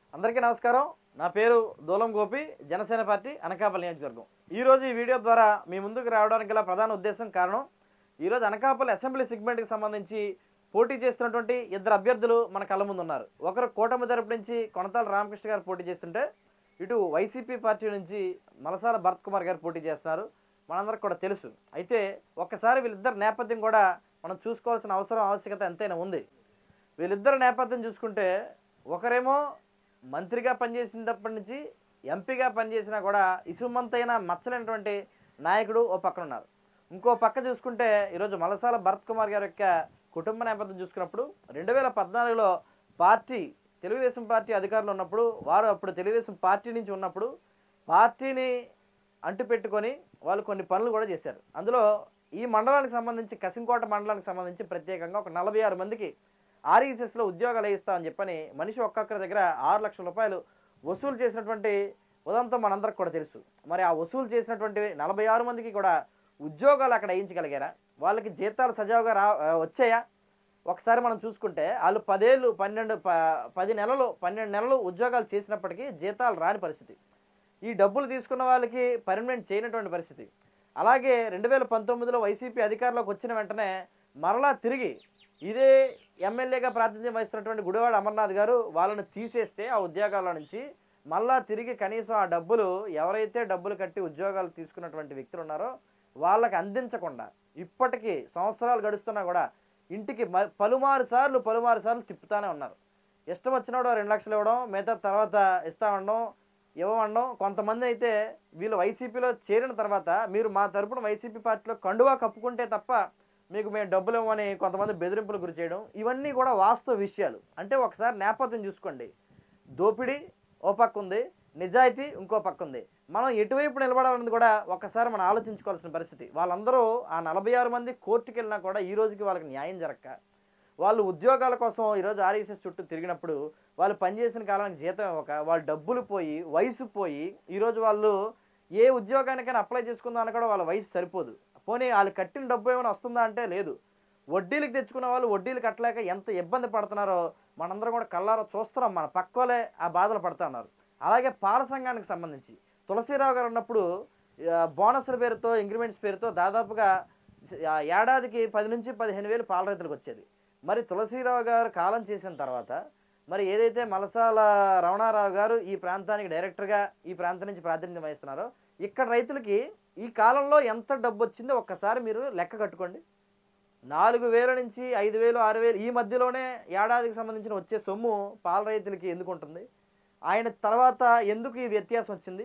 అందరికీ నమస్కారం నా పేరు దూలం గోపి జనసేన పార్టీ అనకాపల్లి నియోజకవర్గం ఈ రోజు ఈ వీడియో ద్వారా మీ ముందుకు రావడానికి గల ప్రధాన ఉద్దేశం కారణం ఈరోజు అనకాపల్లి అసెంబ్లీ సెగ్మెంట్కి సంబంధించి పోటీ చేస్తున్నటువంటి ఇద్దరు అభ్యర్థులు మన కళ్ళ ముందు ఉన్నారు ఒకరు కూటమి తరపు నుంచి కొనతాల రామకృష్ణ గారు పోటీ చేస్తుంటే ఇటు వైసీపీ పార్టీ నుంచి మలసాల భరత్ కుమార్ గారు పోటీ చేస్తున్నారు మనందరికి కూడా తెలుసు అయితే ఒక్కసారి వీళ్ళిద్దరు నేపథ్యం కూడా మనం చూసుకోవాల్సిన అవసరం ఆవశ్యకత ఎంతైనా ఉంది వీళ్ళిద్దరు నేపథ్యం చూసుకుంటే ఒకరేమో మంత్రిగా పనిచేసినప్పటి నుంచి ఎంపీగా పనిచేసినా కూడా ఇసుమంతైన మచ్చలేనటువంటి నాయకుడు ఓ పక్కన ఉన్నారు ఇంకో పక్క చూసుకుంటే ఈరోజు మలసాల భరత్ కుమార్ గారి యొక్క కుటుంబ నేపథ్యం చూసుకున్నప్పుడు రెండు వేల పద్నాలుగులో పార్టీ తెలుగుదేశం పార్టీ అధికారులు ఉన్నప్పుడు వారు అప్పుడు తెలుగుదేశం పార్టీ నుంచి ఉన్నప్పుడు పార్టీని అంటుపెట్టుకొని వాళ్ళు కొన్ని పనులు కూడా చేశారు అందులో ఈ మండలానికి సంబంధించి కసింకోట మండలానికి సంబంధించి ప్రత్యేకంగా ఒక నలభై ఆరు మందికి ఆర్ఈఎస్ఎస్లో ఉద్యోగాలు వేయిస్తామని చెప్పని మనిషి ఒక్కొక్కరి దగ్గర ఆరు లక్షల రూపాయలు వసూలు చేసినటువంటి ఉదంతం మనందరికి కూడా తెలుసు మరి ఆ వసూలు చేసినటువంటి నలభై ఆరు మందికి కూడా ఉద్యోగాలు అక్కడ వేయించగలిగారా వాళ్ళకి జీతాలు సజావుగా రా వచ్చాయా ఒకసారి మనం చూసుకుంటే వాళ్ళు పదేళ్ళు పన్నెండు ప పది నెలలు పన్నెండు నెలలు ఉద్యోగాలు చేసినప్పటికీ జీతాలు రాని పరిస్థితి ఈ డబ్బులు తీసుకున్న వాళ్ళకి పర్మనెంట్ చేయనటువంటి పరిస్థితి అలాగే రెండు వేల పంతొమ్మిదిలో వైసీపీ అధికారంలోకి వచ్చిన వెంటనే మరలా తిరిగి ఇదే ఎమ్మెల్యేగా ప్రాతినిధ్యం వహిస్తున్నటువంటి గుడివాడ అమర్నాథ్ గారు వాళ్ళని తీసేస్తే ఆ ఉద్యోగాల నుంచి మళ్ళా తిరిగి కనీసం ఆ డబ్బులు ఎవరైతే డబ్బులు కట్టి ఉద్యోగాలు తీసుకున్నటువంటి వ్యక్తులు ఉన్నారో వాళ్ళకి అందించకుండా ఇప్పటికీ సంవత్సరాలు గడుస్తున్నా కూడా ఇంటికి మ- పలుమారు సార్లు పలుమారు సార్లు తిప్పుతానే ఉన్నారు ఇష్టం వచ్చినప్పుడు రెండు లక్షలు ఇవ్వడం మిగతా తర్వాత ఇస్తా ఉండడం ఇవ్వమండం కొంతమంది అయితే వీళ్ళు వైసీపీలో చేరిన తర్వాత మీరు మా తరపున వైసీపీ పార్టీలో కండువా కప్పుకుంటే తప్ప మీకు మేము డబ్బులు ఇవ్వమని కొంతమంది బెదిరింపులు గురి చేయడం ఇవన్నీ కూడా వాస్తవ విషయాలు అంటే ఒకసారి నేపథ్యం చూసుకోండి దోపిడీ ఓ పక్క ఉంది నిజాయితీ ఇంకో పక్క ఉంది మనం ఎటువైపు నిలబడాలన్నది కూడా ఒకసారి మనం ఆలోచించుకోవాల్సిన పరిస్థితి వాళ్ళందరూ ఆ నలభై ఆరు మంది కోర్టుకి వెళ్ళినా కూడా ఈ రోజుకి వాళ్ళకి న్యాయం జరగక వాళ్ళు ఉద్యోగాల కోసం ఈరోజు ఆర్ఎస్ఎస్ చుట్టూ తిరిగినప్పుడు వాళ్ళు పనిచేసిన కాలానికి జీతం ఇవ్వక వాళ్ళు డబ్బులు పోయి వయసు పోయి ఈరోజు వాళ్ళు ఏ ఉద్యోగానికైనా అప్లై చేసుకుందామని కూడా వాళ్ళ వయసు సరిపోదు పోనీ వాళ్ళు కట్టిన డబ్బు ఏమైనా వస్తుందా అంటే లేదు వడ్డీలకు తెచ్చుకున్న వాళ్ళు వడ్డీలు కట్టలేక ఎంత ఇబ్బంది పడుతున్నారో మనందరం కూడా కళ్ళారా చూస్తున్నాం మన పక్కోలే ఆ బాధలు పడుతున్నారు అలాగే పాల సంఘానికి సంబంధించి తులసీరావు గారు ఉన్నప్పుడు ఆ, బోనస్ల పేరుతో ఇంక్రిమెంట్స్ పేరుతో దాదాపుగా ఆ, ఏడాదికి పది నుంచి పదిహేను వేలు పాల రైతులకు వచ్చేది మరి తులసీరావు గారు కాలం చేసిన తర్వాత మరి ఏదైతే మలసాల రమణారావు గారు ఈ ప్రాంతానికి డైరెక్టర్గా ఈ ప్రాంతం నుంచి ప్రాతినిధ్యం వహిస్తున్నారో ఇక్కడ రైతులకి ఈ కాలంలో ఎంత డబ్బు వచ్చిందో ఒక్కసారి మీరు లెక్క కట్టుకోండి నాలుగు వేల నుంచి ఐదు వేలు ఆరు వేలు ఈ మధ్యలోనే ఏడాదికి సంబంధించిన వచ్చే సొమ్ము పాల రైతులకి ఎందుకు ఉంటుంది ఆయన తర్వాత ఎందుకు ఈ వ్యత్యాసం వచ్చింది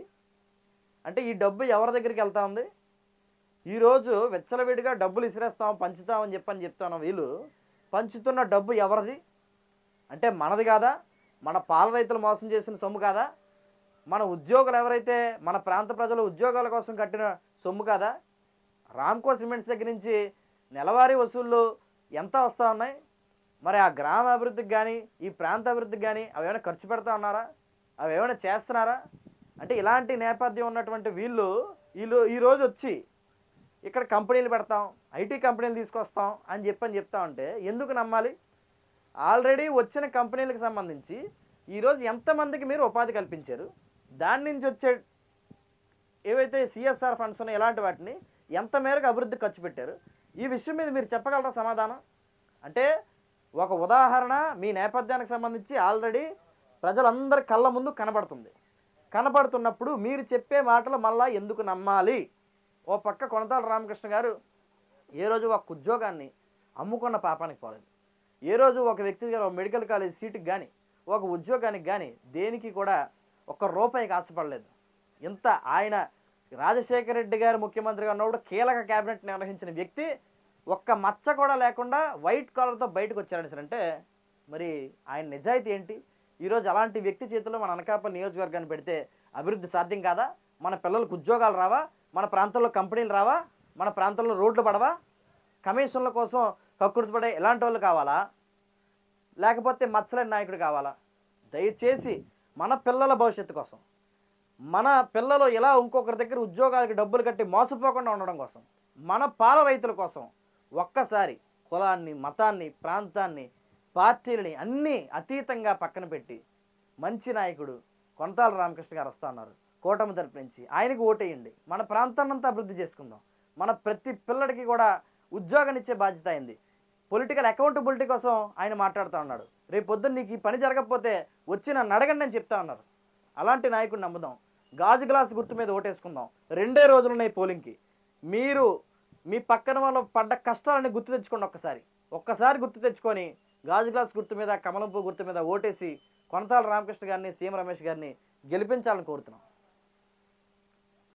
అంటే ఈ డబ్బు ఎవరి దగ్గరికి వెళ్తా ఉంది ఈరోజు వెచ్చలవిడిగా డబ్బులు ఇసిరేస్తాం పంచుతామని చెప్పని చెప్తాను వీళ్ళు పంచుతున్న డబ్బు ఎవరిది అంటే మనది కాదా మన పాల రైతులు మోసం చేసిన సొమ్ము కాదా మన ఉద్యోగులు ఎవరైతే మన ప్రాంత ప్రజలు ఉద్యోగాల కోసం కట్టిన సొమ్ము కాదా రామ్కో సిమెంట్స్ దగ్గర నుంచి నెలవారీ వసూళ్ళు ఎంత వస్తూ ఉన్నాయి మరి ఆ గ్రామ అభివృద్ధికి కానీ ఈ ప్రాంత అభివృద్ధికి కానీ అవి ఏమైనా ఖర్చు పెడతా ఉన్నారా అవి ఏమైనా చేస్తున్నారా అంటే ఇలాంటి నేపథ్యం ఉన్నటువంటి వీళ్ళు వీళ్ళు ఈరోజు వచ్చి ఇక్కడ కంపెనీలు పెడతాం ఐటీ కంపెనీలు తీసుకొస్తాం అని చెప్పని చెప్తా ఉంటే ఎందుకు నమ్మాలి ఆల్రెడీ వచ్చిన కంపెనీలకు సంబంధించి ఈరోజు ఎంతమందికి మీరు ఉపాధి కల్పించారు దాని నుంచి వచ్చే ఏవైతే సిఎస్ఆర్ ఫండ్స్ ఉన్నాయో ఇలాంటి వాటిని ఎంత మేరకు అభివృద్ధి ఖర్చు పెట్టారు ఈ విషయం మీద మీరు చెప్పగలరా సమాధానం అంటే ఒక ఉదాహరణ మీ నేపథ్యానికి సంబంధించి ఆల్రెడీ ప్రజలందరి కళ్ళ ముందు కనబడుతుంది కనబడుతున్నప్పుడు మీరు చెప్పే మాటలు మళ్ళా ఎందుకు నమ్మాలి ఓ పక్క కొనతాల రామకృష్ణ గారు ఏ రోజు ఒక ఉద్యోగాన్ని అమ్ముకున్న పాపానికి పోలేదు ఏ రోజు ఒక వ్యక్తి గారు ఒక మెడికల్ కాలేజ్ సీటుకి కానీ ఒక ఉద్యోగానికి కానీ దేనికి కూడా ఒక్క రూపాయికి ఆశపడలేదు ఇంత ఆయన రాజశేఖర రెడ్డి గారు ముఖ్యమంత్రిగా ఉన్నప్పుడు కీలక క్యాబినెట్ నిర్వహించిన వ్యక్తి ఒక్క మచ్చ కూడా లేకుండా వైట్ కాలర్తో బయటకు వచ్చారని సార్ అంటే మరి ఆయన నిజాయితీ ఏంటి ఈరోజు అలాంటి వ్యక్తి చేతిలో మన అనకాపల్లి నియోజకవర్గాన్ని పెడితే అభివృద్ధి సాధ్యం కాదా మన పిల్లలకు ఉద్యోగాలు రావా మన ప్రాంతంలో కంపెనీలు రావా మన ప్రాంతంలో రోడ్లు పడవా కమిషన్ల కోసం కక్కుర్తిపడే ఇలాంటి వాళ్ళు కావాలా లేకపోతే మచ్చలేని నాయకుడు కావాలా దయచేసి మన పిల్లల భవిష్యత్తు కోసం మన పిల్లలు ఇలా ఇంకొకరి దగ్గర ఉద్యోగాలకి డబ్బులు కట్టి మోసపోకుండా ఉండడం కోసం మన పాల రైతుల కోసం ఒక్కసారి కులాన్ని మతాన్ని ప్రాంతాన్ని పార్టీలని అన్నీ అతీతంగా పక్కన పెట్టి మంచి నాయకుడు కొనతాల రామకృష్ణ గారు వస్తా ఉన్నారు కూటమి తరపు నుంచి ఆయనకు ఓటేయండి మన ప్రాంతాన్నంతా అభివృద్ధి చేసుకుందాం మన ప్రతి పిల్లడికి కూడా ఉద్యోగాన్ని ఇచ్చే బాధ్యత అయింది పొలిటికల్ అకౌంటబిలిటీ కోసం ఆయన మాట్లాడుతూ ఉన్నాడు రేపు పొద్దున్న నీకు ఈ పని జరగకపోతే వచ్చి నన్ను అడగండి అని చెప్తా ఉన్నారు అలాంటి నాయకుడిని నమ్ముదాం గాజు గ్లాస్ గుర్తు మీద ఓటేసుకుందాం రెండే రోజులు ఉన్నాయి పోలింగ్కి మీరు మీ పక్కన వాళ్ళు పడ్డ కష్టాలని గుర్తు తెచ్చుకోండి ఒక్కసారి ఒక్కసారి గుర్తు తెచ్చుకొని గాజు గ్లాస్ గుర్తు మీద కమలం పువ్వు గుర్తు మీద ఓటేసి కొనతాల రామకృష్ణ గారిని సీఎం రమేష్ గారిని గెలిపించాలని కోరుతున్నాం